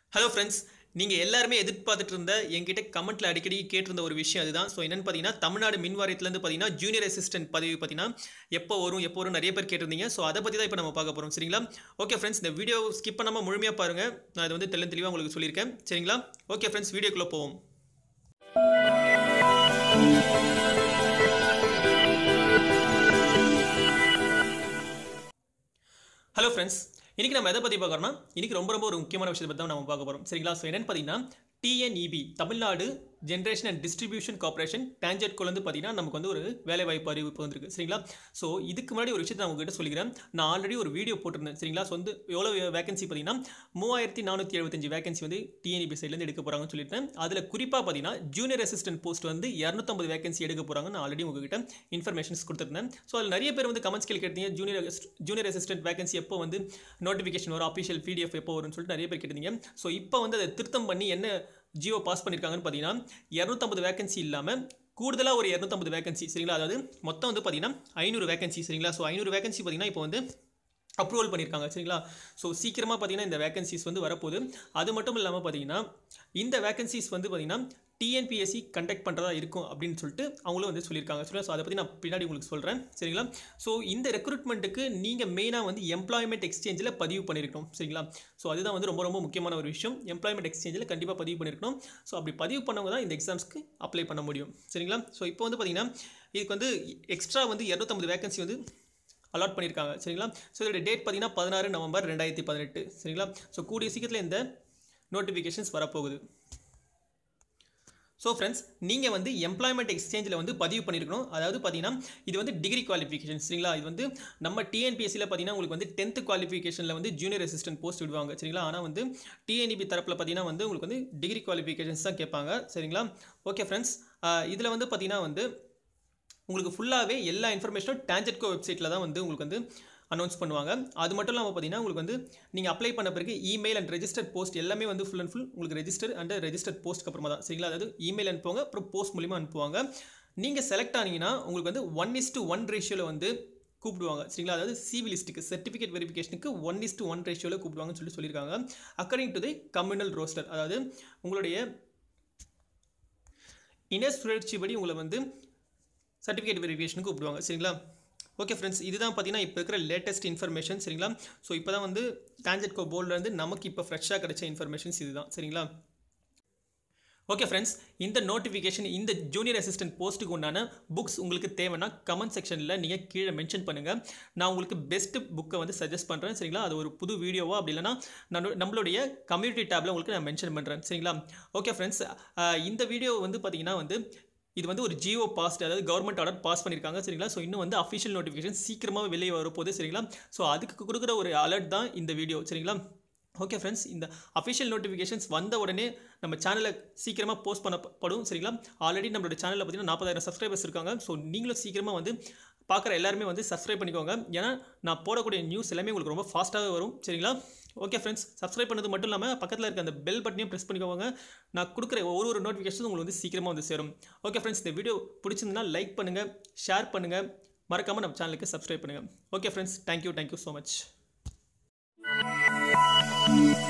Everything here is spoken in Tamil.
ஹலோ ஃப்ரெண்ட்ஸ் நீங்கள் எல்லாருமே எதிர்பார்த்துட்டு இருந்த என்கிட்ட கமெண்ட்டில் அடிக்கடி கேட்டிருந்த ஒரு விஷயம் அதுதான் ஸோ என்னென்னு பார்த்தீங்கன்னா தமிழ்நாடு மின் வாரியத்துலேருந்து பார்த்தீங்கன்னா ஜூனியர் அசிஸ்டன்ட் பதவி பார்த்தீங்கன்னா எப்போ வரும் எப்போ வரும் நிறைய பேர் கேட்டிருந்தீங்க ஸோ அதை பற்றி தான் இப்போ நம்ம பார்க்க போகிறோம் சரிங்களா ஓகே ஃப்ரெண்ட்ஸ் இந்த வீடியோ ஸ்கிப் பண்ணாமல் முழுமையாக பாருங்கள் நான் இதை வந்து தெளிவு தெளிவாக உங்களுக்கு சொல்லியிருக்கேன் சரிங்களா ஓகே ஃப்ரெண்ட்ஸ் வீடியோக்குள்ளே போவோம் ஹலோ ஃப்ரெண்ட்ஸ் இன்றைக்கி நம்ம எதை பற்றி பார்க்குறோம்னா இன்றைக்கி ரொம்ப ரொம்ப ஒரு முக்கியமான விஷயத்தை பற்றி தான் நம்ம பார்க்க போகிறோம் சரிங்களா ஸோ என்னென்னு பார்த்தீங்கன்னா TNEB Tamil Nadu generation and distribution corporation டேஞ்சர்ட்குள்ள வந்து பார்த்தீங்கன்னா நமக்கு வந்து ஒரு வேலைவாய்ப்பு அறிவிப்பு வந்திருக்கு சரிங்களா ஸோ இதுக்கு முன்னாடி ஒரு விஷயத்தை நான் உங்ககிட்ட சொல்லிக்கிறேன் நான் ஆல்ரெடி ஒரு வீடியோ போட்டிருந்தேன் சரிங்களா ஸோ வந்து எவ்வளோ வேகன்சி பார்த்தீங்கன்னா மூவாயிரத்தி நானூற்றி எழுபத்தஞ்சு வேகன்சி வந்து டிஎன்இபி சைட்லேருந்து எடுக்க போகிறாங்கன்னு சொல்லிட்டேன் அதில் குறிப்பாக பார்த்தீங்கன்னா ஜூனியர் அசிஸ்டன்ட் போஸ்ட் வந்து இரநூத்தம்பது வேகன்சி எடுக்க போகிறாங்கன்னு நான் ஆல்ரெடி உங்ககிட்ட இன்ஃபர்மேஷன்ஸ் கொடுத்துருந்தேன் ஸோ அதில் நிறைய பேர் வந்து கமெண்ட்ஸ் கேட்டீங்க ஜூனியர் ஜூனியர் அசிஸ்டன்ட் வேகன்சி எப்போ வந்து நோட்டிஃபிகேஷன் வரும் அஃபிஷியல் பிடிஎஃப் எப்போ வரும்னு சொல்லிட்டு நிறைய பேர் கேட்டிருந்தீங்க ஸோ இப்போ வந்து அதை திருத்தம் பண்ணி என்ன ஜியோ பாஸ் பண்ணியிருக்காங்கன்னு பார்த்தீங்கன்னா இரநூத்தம்பது வேகன்சி இல்லாமல் கூடுதலாக ஒரு இரநூத்தம்பது வேகன்சி சரிங்களா அதாவது மொத்தம் வந்து பார்த்தீங்கன்னா ஐநூறு வேகன்சி சரிங்களா ஸோ ஐநூறு வேகன்சி பார்த்தீங்கன்னா இப்போ வந்து அப்ரூவல் பண்ணியிருக்காங்க சரிங்களா ஸோ சீக்கிரமாக பார்த்தீங்கன்னா இந்த வேகன்சிஸ் வந்து வரப்போகுது அது மட்டும் இல்லாமல் பார்த்தீங்கன்னா இந்த வேகன்சிஸ் வந்து பார்த்தீங்கன்னா டிஎன்பிஎஸ்சி கண்டக்ட் பண்ணுறதா இருக்கும் அப்படின்னு சொல்லிட்டு அவங்களும் வந்து சொல்லியிருக்காங்க சரிங்களா ஸோ அதை பற்றி நான் பின்னாடி உங்களுக்கு சொல்கிறேன் சரிங்களா ஸோ இந்த ரெக்ரூட்மெண்ட்டுக்கு நீங்கள் மெயினாக வந்து எம்ப்ளாய்மெண்ட் எக்ஸ்சேஞ்சில் பதிவு பண்ணியிருக்கணும் சரிங்களா ஸோ அதுதான் வந்து ரொம்ப ரொம்ப முக்கியமான ஒரு விஷயம் எம்ப்ளாய்மெண்ட் எக்ஸ்சேஞ்சில் கண்டிப்பாக பதிவு பண்ணியிருக்கணும் ஸோ அப்படி பதிவு பண்ணவங்க தான் இந்த எக்ஸாம்ஸ்க்கு அப்ளை பண்ண முடியும் சரிங்களா ஸோ இப்போ வந்து பார்த்தீங்கன்னா இதுக்கு வந்து எக்ஸ்ட்ரா வந்து இரநூத்தம்பது வேகன்சி வந்து அலாட் பண்ணியிருக்காங்க சரிங்களா ஸோ இதோட டேட் பார்த்தீங்கன்னா பதினாறு நவம்பர் ரெண்டாயிரத்தி பதினெட்டு சரிங்களா ஸோ கூடிய சீக்கிரத்தில் இந்த நோட்டிஃபிகேஷன்ஸ் வரப்போகுது ஸோ ஃப்ரெண்ட்ஸ் நீங்கள் வந்து எம்ப்ளாய்மெண்ட் எக்ஸ்சேஞ்சில் வந்து பதிவு பண்ணியிருக்கணும் அதாவது பார்த்தீங்கன்னா இது வந்து டிகிரி குவாலிஃபிகேஷன் சரிங்களா இது வந்து நம்ம டிஎன்பிஎஸ்சியில் பார்த்தீங்கன்னா உங்களுக்கு வந்து டென்த்து குவாலிஃபிகேஷனில் வந்து ஜூனியர் அசிஸ்டன்ட் போஸ்ட் விடுவாங்க சரிங்களா ஆனால் வந்து டிஎன்இபி தரப்பில் பார்த்தீங்கன்னா வந்து உங்களுக்கு வந்து டிகிரி குவாலிஃபிகேஷன்ஸ் தான் கேட்பாங்க சரிங்களா ஓகே ஃப்ரெண்ட்ஸ் இதில் வந்து பார்த்தீங்கன்னா வந்து உங்களுக்கு ஃபுல்லாகவே எல்லா இன்ஃபர்மேஷனும் டேஞ்சட்கோ வெப்சைட்டில் தான் வந்து உங்களுக்கு வந்து அனௌன்ஸ் பண்ணுவாங்க அது மட்டும் இல்லாமல் பார்த்தீங்கன்னா உங்களுக்கு வந்து நீங்கள் அப்ளை பண்ண பிறகு இமெயில் அண்ட் ரெஜிஸ்டர் போஸ்ட் எல்லாமே வந்து ஃபுல் அண்ட் ஃபுல் உங்களுக்கு ரெஜிஸ்டர் அண்ட் ரெஜிஸ்டர் போஸ்ட்க்கு அப்புறமா தான் சரிங்களா அதாவது இமெயில் அனுப்புவாங்க அப்புறம் போஸ்ட் மூலிமா அனுப்புவாங்க நீங்கள் செலக்ட் ஆனீங்கன்னா உங்களுக்கு வந்து ஒன் இஸ் டு ஒன் ரேஷியோவில் வந்து கூப்பிடுவாங்க சரிங்களா அதாவது சிவி லிஸ்ட்டுக்கு சர்டிஃபிகேட் வெரிஃபிகேஷனுக்கு ஒன் இஸ் டு ஒன் ரேஷியோவில் கூப்பிடுவாங்கன்னு சொல்லி சொல்லியிருக்காங்க according to the communal roster அதாவது உங்களுடைய இன சுழற்சி படி உங்களை வந்து சர்டிஃபிகேட் வெரிஃபிகேஷனுக்கு கூப்பிடுவாங்க சரிங்களா ஓகே ஃப்ரெண்ட்ஸ் இதுதான் பார்த்தீங்கன்னா இப்போ இருக்கிற லேட்டஸ்ட் இன்ஃபர்மேஷன் சரிங்களா ஸோ இப்போ தான் வந்து டான்ஜெட்கோ போர்டிலேருந்து நமக்கு இப்போ ஃப்ரெஷ்ஷாக கிடைச்ச இன்ஃபர்மேஷன்ஸ் இதுதான் சரிங்களா ஓகே ஃப்ரெண்ட்ஸ் இந்த நோட்டிஃபிகேஷன் இந்த ஜூனியர் அசிஸ்டன்ட் போஸ்ட்டுக்கு உண்டான புக்ஸ் உங்களுக்கு தேவைன்னா கமெண்ட் செக்ஷனில் நீங்கள் கீழே மென்ஷன் பண்ணுங்கள் நான் உங்களுக்கு பெஸ்ட் புக்கை வந்து சஜஸ்ட் பண்ணுறேன் சரிங்களா அது ஒரு புது வீடியோவோ அப்படி இல்லைனா நம்ம நம்மளுடைய கம்யூனிட்டி டேப்பில் உங்களுக்கு நான் மென்ஷன் பண்ணுறேன் சரிங்களா ஓகே ஃப்ரெண்ட்ஸ் இந்த வீடியோ வந்து பார்த்தீங்கன்னா வந்து இது வந்து ஒரு ஜியோ பாஸ்ட் அதாவது கவர்மெண்ட் ஆர்டர் பாஸ் பண்ணியிருக்காங்க சரிங்களா ஸோ இன்னும் வந்து அஃபிஷியல் நோட்டிஃபிகேஷன் சீக்கிரமாக வெளியே வரப்போகுது சரிங்களா ஸோ அதுக்கு கொடுக்குற ஒரு அலர்ட் தான் இந்த வீடியோ சரிங்களா ஓகே ஃப்ரெண்ட்ஸ் இந்த அஃபிஷியல் நோட்டிஃபிகேஷன்ஸ் வந்த உடனே நம்ம சேனலில் சீக்கிரமாக போஸ்ட் பண்ணப்படும் சரிங்களா ஆல்ரெடி நம்மளோட சேனலில் பார்த்தீங்கன்னா நாற்பதாயிரம் சப்ஸ்கிரைபர்ஸ் இருக்காங்க ஸோ நீங்களும் சீக்கிரமாக வந்து பார்க்குற எல்லாருமே வந்து சப்ஸ்கிரைப் பண்ணிக்கோங்க ஏன்னா நான் போடக்கூடிய நியூஸ் எல்லாமே உங்களுக்கு ரொம்ப ஃபாஸ்ட்டாகவே வரும் சரிங்களா ஓகே ஃப்ரெண்ட்ஸ் சப்ஸ்கிரைப் பண்ணது மட்டும் இல்லாமல் பக்கத்தில் இருக்க அந்த பெல் பட்டனையும் ப்ரெஸ் பண்ணிக்கோங்க நான் கொடுக்குற ஒரு ஒரு நோட்டிஃபிகேஷன் உங்களுக்கு வந்து சீக்கிரமாக வந்து சேரும் ஓகே ஃப்ரெண்ட்ஸ் இந்த வீடியோ பிடிச்சிருந்தனா லைக் பண்ணுங்கள் ஷேர் பண்ணுங்கள் மறக்காமல் நம்ம சேனலுக்கு சப்ஸ்கிரைப் பண்ணுங்கள் okay friends thank you thank you so much